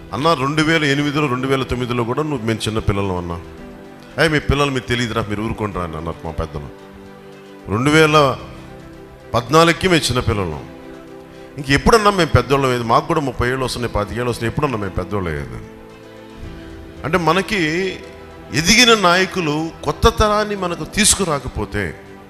అన్న రెండు వేల ఎనిమిదిలో రెండు వేల తొమ్మిదిలో కూడా నువ్వు మేము చిన్న పిల్లలు అన్నా అయ్యి మీ పిల్లలు మీకు తెలియదురా మీరు ఊరుకుంటారా అని అన్నారు మా పెద్దలు రెండు వేల పద్నాలుగుకి మేము చిన్న పిల్లలం ఇంక ఎప్పుడన్నా మేము పెద్దోళ్ళం ఏది మాకు కూడా ముప్పై ఏళ్ళు వస్తున్నాయి పాతికేళ్ళు వస్తున్నాయి ఎప్పుడన్నా మేము పెద్దోళ్ళు అయ్యేది అంటే మనకి ఎదిగిన నాయకులు కొత్త తరాన్ని మనకు తీసుకురాకపోతే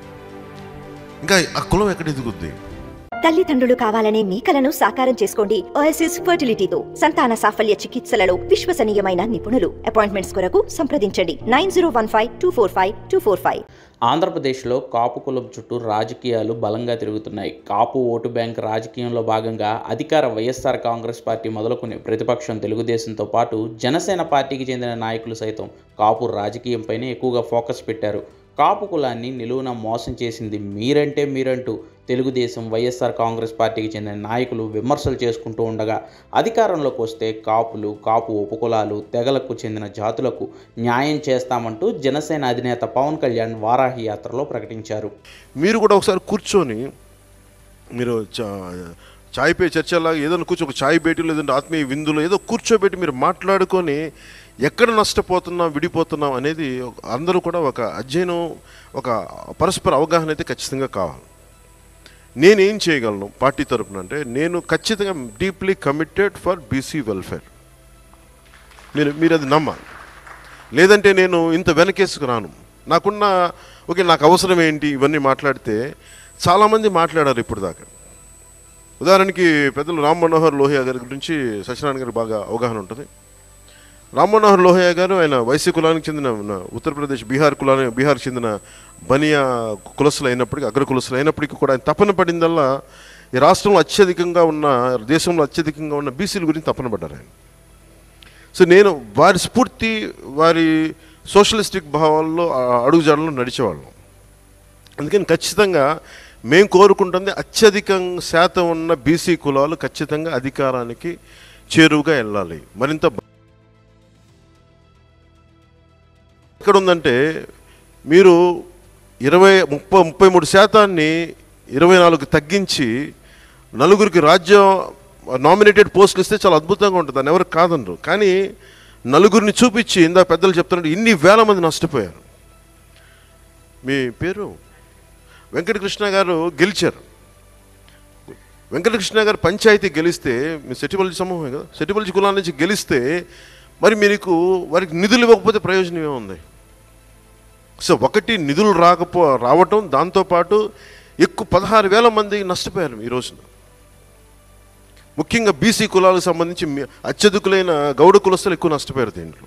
ఇంకా ఆ కులం ఎక్కడ ఎదుగుద్ది తల్లిదండ్రులు కావాలనే మీ కలను సాకారం చేసుకోండి ఓఎస్ఎస్ ఫర్టిలిటీతో సంతాన సాఫల్య చికిత్సలలో విశ్వసనీయమైన నిపుణులు అపాయింట్మెంట్స్ కొరకు సంప్రదించండి nine zero one five two four five two four five ఆంధ్రప్రదేశ్లో కాపు కులం చుట్టూ రాజకీయాలు బలంగా తిరుగుతున్నాయి కాపు ఓటు బ్యాంక్ రాజకీయంలో భాగంగా అధికార వైఎస్ఆర్ కాంగ్రెస్ పార్టీ మొదలుకొని ప్రతిపక్షం తెలుగుదేశంతో పాటు జనసేన పార్టీకి చెందిన నాయకులు సైతం కాపు రాజకీయంపైనే ఎక్కువగా ఫోకస్ పెట్టారు కాపు కులాన్ని నిలువున మోసం చేసింది మీరంటే మీరంటూ తెలుగుదేశం వైఎస్ఆర్ కాంగ్రెస్ పార్టీకి చెందిన నాయకులు విమర్శలు చేసుకుంటూ ఉండగా అధికారంలోకి వస్తే కాపులు కాపు ఉపకులాలు తెగలకు చెందిన జాతులకు న్యాయం చేస్తామంటూ జనసేన అధినేత పవన్ కళ్యాణ్ వారాహి యాత్రలో ప్రకటించారు మీరు కూడా ఒకసారి కూర్చొని మీరు చా చాయ్ పే చర్చలాగా ఏదైనా కూర్చో ఒక చాయ్ భేటీలో లేదంటే ఆత్మీయ విందులో ఏదో కూర్చోబెట్టి మీరు మాట్లాడుకొని ఎక్కడ నష్టపోతున్నాం విడిపోతున్నాం అనేది ఒక- అందరూ కూడా ఒక అధ్యయనం ఒక పరస్పర అవగాహన అయితే ఖచ్చితంగా కావాలి నేనేం చేయగలను పార్టీ తరపున అంటే నేను ఖచ్చితంగా deeply committed for BC welfare మీరు మీరు అది నమ్మాలి లేదంటే నేను ఇంత వెనకేసుకు రాను నాకున్న ఓకే నాకు అవసరం ఏంటి ఇవన్నీ మాట్లాడితే చాలామంది మాట్లాడారు ఇప్పుడు దాకా ఉదాహరణకి పెద్దలు రామ్ మనోహర్ లోహియా గారి గురించి సత్యనారాయణ గారికి బాగా అవగాహన ఉంటుంది రామ్ మనోహర్ లోహియా గారు ఆయన వైశ్య కులానికి చెందిన ఉన్న ఉత్తరప్రదేశ్ బీహార్ కులానికి బీహార్కి చెందిన బనియా కులసులు అయినప్పటికీ అగ్ర కులసులు అయినప్పటికీ కూడా ఆయన తపన పడిందల్లా ఈ రాష్ట్రంలో అత్యధికంగా ఉన్న దేశంలో అత్యధికంగా ఉన్న బీసీల గురించి తపన పడ్డారు ఆయన సో నేను వారి స్ఫూర్తి వారి సోషలిస్టిక్ భావాల్లో ఆ అడుగుజాడలో నడిచేవాళ్ళం అందుకని ఖచ్చితంగా మేము కోరుకుంటుంది అత్యధిక శాతం ఉన్న బీసీ కులాలు ఖచ్చితంగా అధికారానికి చేరువుగా వెళ్ళాలి మరింత బ- ఎక్కడ ఉందంటే మీరు ఇరవై ముప్పై ముప్పై మూడు శాతాన్ని ఇరవై నాలుగు తగ్గించి నలుగురికి రాజ్యం నామినేటెడ్ పోస్టులు ఇస్తే చాలా అద్భుతంగా ఉంటుంది దాన్ని ఎవరు కాదనరు కానీ నలుగురిని చూపించి ఇందా పెద్దలు చెప్తున్నట్టు ఇన్ని వేల మంది నష్టపోయారు మీ పేరు వెంకటకృష్ణ గారు గెలిచారు వెంకటకృష్ణ గారు పంచాయతీ గెలిస్తే మీ సెటిబల్జీ సమూహమే కదా సెటిబల్జీ కులాల నుంచి గెలిస్తే మరి మీకు వారికి నిధులు ఇవ్వకపోతే ప్రయోజనం ఏముంది సో ఒకటి నిధులు రాకపో రావటం దాంతోపాటు ఎక్కువ పదహారు వేల మంది నష్టపోయారు ఈ రోజున ముఖ్యంగా బీసీ కులాలకు సంబంధించి మీ- అత్యధికులైన గౌడ కులస్తులు ఎక్కువ నష్టపోయారు దీంట్లో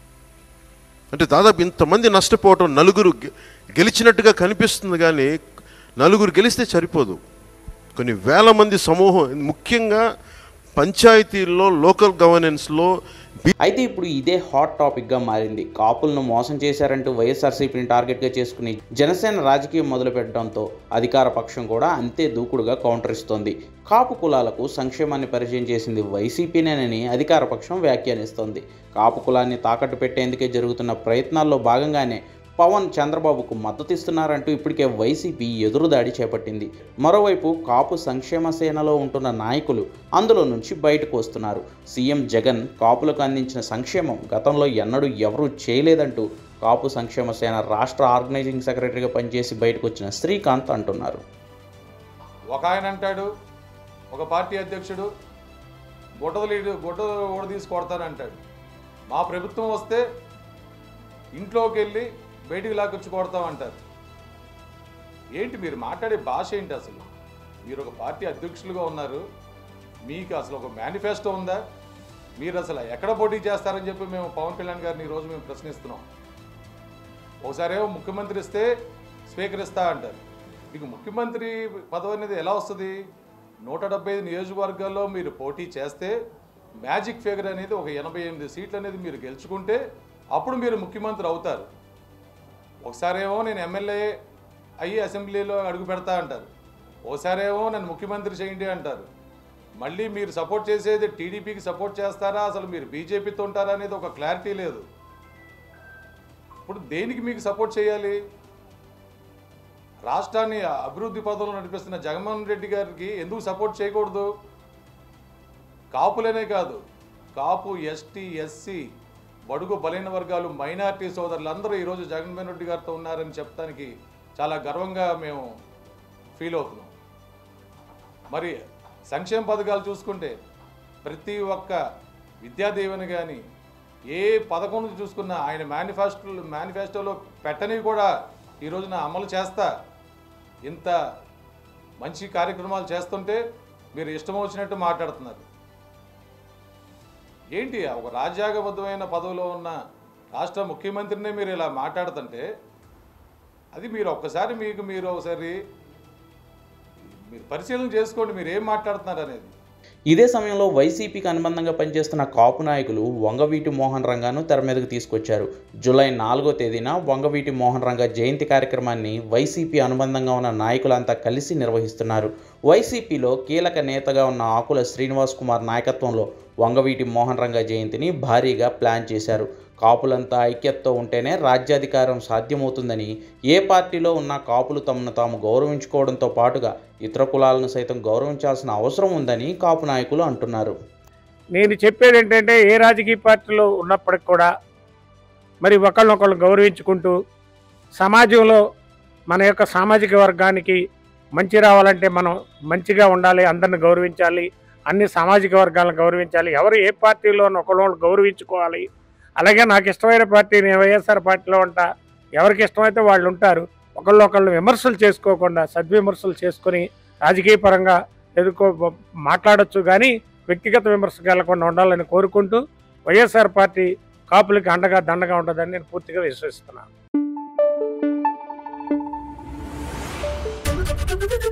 అంటే దాదాపు ఇంతమంది నష్టపోవటం నలుగురు గె- గెలిచినట్టుగా కనిపిస్తుంది కానీ నలుగురు గెలిస్తే సరిపోదు కొన్ని వేల మంది సమూహం ముఖ్యంగా పంచాయతీల్లో లోకల్ గవర్నెన్స్లో అయితే ఇప్పుడు ఇదే హాట్ టాపిక్గా మారింది కాపులను మోసం చేశారంటూ వైఎస్ఆర్సీపీని టార్గెట్గా చేసుకుని జనసేన రాజకీయం మొదలుపెట్టడంతో అధికార పక్షం కూడా అంతే దూకుడుగా కౌంటర్ ఇస్తోంది కాపు కులాలకు సంక్షేమాన్ని పరిచయం చేసింది వైసీపీనేనని అధికార పక్షం వ్యాఖ్యానిస్తోంది కాపు కులాన్ని తాకట్టు పెట్టేందుకే జరుగుతున్న ప్రయత్నాల్లో భాగంగానే పవన్ చంద్రబాబుకు మద్దతిస్తున్నారంటూ ఇప్పటికే వైసీపీ ఎదురుదాడి చేపట్టింది మరోవైపు కాపు సంక్షేమ సేనలో ఉంటున్న నాయకులు అందులో నుంచి బయటకు వస్తున్నారు సీఎం జగన్ కాపులకు అందించిన సంక్షేమం గతంలో ఎన్నడూ ఎవరూ చేయలేదంటూ కాపు సంక్షేమ సేన రాష్ట్ర ఆర్గనైజింగ్ సెక్రటరీగా పనిచేసి బయటకు వచ్చిన శ్రీకాంత్ అంటున్నారు ఒక ఆయన అంటాడు ఒక పార్టీ అధ్యక్షుడు గుడ్డలు లీడు గుడ్డ ఊడ తీసి కొడతానంటాడు మా ప్రభుత్వం వస్తే ఇంట్లోకి వెళ్ళి బయటికి లాక్కొచ్చి కొడతామంటారు ఏంటి మీరు మాట్లాడే భాష ఏంటి అసలు మీరు ఒక పార్టీ అధ్యక్షులుగా ఉన్నారు మీకు అసలు ఒక మేనిఫెస్టో ఉందా మీరు అసలు ఎక్కడ పోటీ చేస్తారని చెప్పి మేము పవన్ కళ్యాణ్ గారిని ఈరోజు మేము ప్రశ్నిస్తున్నాం ఒకసారేమో ముఖ్యమంత్రి ఇస్తే స్వీకరిస్తా అంటారు మీకు ముఖ్యమంత్రి పదవి అనేది ఎలా వస్తుంది నూట డెబ్బై ఐదు నియోజకవర్గాల్లో మీరు పోటీ చేస్తే మ్యాజిక్ ఫిగర్ అనేది ఒక ఎనభై ఎనిమిది సీట్లు అనేది మీరు గెలుచుకుంటే అప్పుడు మీరు ముఖ్యమంత్రి అవుతారు ఒకసారేమో నేను ఎమ్మెల్యే అయ్యి అసెంబ్లీలో అడుగు పెడతా అంటారు ఒకసారేమో నన్ను ముఖ్యమంత్రి చేయండి అంటారు మళ్ళీ మీరు సపోర్ట్ చేసేది టీడీపీకి సపోర్ట్ చేస్తారా అసలు మీరు బీజేపీతో ఉంటారా అనేది ఒక క్లారిటీ లేదు ఇప్పుడు దేనికి మీకు సపోర్ట్ చేయాలి రాష్ట్రాన్ని అభివృద్ధి పదంలో నడిపిస్తున్న జగన్మోహన్ రెడ్డి గారికి ఎందుకు సపోర్ట్ చేయకూడదు కాపులనే కాదు కాపు ఎస్టీ ఎస్సీ బడుగు బలైన వర్గాలు మైనారిటీ సోదరులందరూ ఈరోజు జగన్మోహన్ రెడ్డి గారితో ఉన్నారని చెప్పడానికి చాలా గర్వంగా మేము ఫీల్ అవుతున్నాం మరి సంక్షేమ పథకాలు చూసుకుంటే ప్రతి ఒక్క విద్యాదీవెన కానీ ఏ పథకం నుంచి చూసుకున్నా ఆయన మేనిఫెస్టో మేనిఫెస్టోలో పెట్టని కూడా ఈ రోజున అమలు చేస్తా ఇంత మంచి కార్యక్రమాలు చేస్తుంటే మీరు ఇష్టం వచ్చినట్టు మాట్లాడుతున్నారు ఏంటి ఒక రాజ్యాంగబద్ధమైన పదవిలో ఉన్న రాష్ట్ర ముఖ్యమంత్రినే మీరు ఇలా మాట్లాడుతుంటే అది మీరు ఒక్కసారి మీకు మీరు ఒకసారి మీరు పరిశీలన చేసుకోండి మీరు ఏం మాట్లాడుతున్నారు అనేది ఇదే సమయంలో వైసీపీకి అనుబంధంగా పనిచేస్తున్న కాపు నాయకులు వంగవీటి మోహన్ రంగాను తెర మీదకు తీసుకొచ్చారు జూలై నాలుగో తేదీన వంగవీటి మోహన్ రంగ జయంతి కార్యక్రమాన్ని వైసీపీ అనుబంధంగా ఉన్న నాయకులంతా కలిసి నిర్వహిస్తున్నారు వైసీపీలో కీలక నేతగా ఉన్న ఆకుల శ్రీనివాస్ కుమార్ నాయకత్వంలో వంగవీటి మోహన్ రంగ జయంతిని భారీగా ప్లాన్ చేశారు కాపులంతా ఐక్యతతో ఉంటేనే రాజ్యాధికారం సాధ్యమవుతుందని ఏ పార్టీలో ఉన్న కాపులు తమను తాము గౌరవించుకోవడంతో పాటుగా ఇతర కులాలను సైతం గౌరవించాల్సిన అవసరం ఉందని కాపు నాయకులు అంటున్నారు నేను చెప్పేది ఏంటంటే ఏ రాజకీయ పార్టీలో ఉన్నప్పటికి కూడా మరి ఒకళ్ళనొకళ్ళు గౌరవించుకుంటూ సమాజంలో మన యొక్క సామాజిక వర్గానికి మంచి రావాలంటే మనం మంచిగా ఉండాలి అందరిని గౌరవించాలి అన్ని సామాజిక వర్గాలను గౌరవించాలి ఎవరు ఏ పార్టీలో ఒకళ్ళొకళ్ళు గౌరవించుకోవాలి అలాగే నాకు ఇష్టమైన పార్టీ నేను వైఎస్ఆర్ పార్టీలో ఉంటా ఎవరికి ఇష్టమైతే వాళ్ళు ఉంటారు ఒకళ్ళొకళ్ళు విమర్శలు చేసుకోకుండా సద్విమర్శలు చేసుకొని రాజకీయ పరంగా ఎదుర్కో మాట్లాడొచ్చు కానీ వ్యక్తిగత విమర్శకు వెళ్లకుండా ఉండాలని కోరుకుంటూ వైఎస్ఆర్ పార్టీ కాపులకి అండగా దండగా ఉంటుందని నేను పూర్తిగా విశ్వసిస్తున్నాను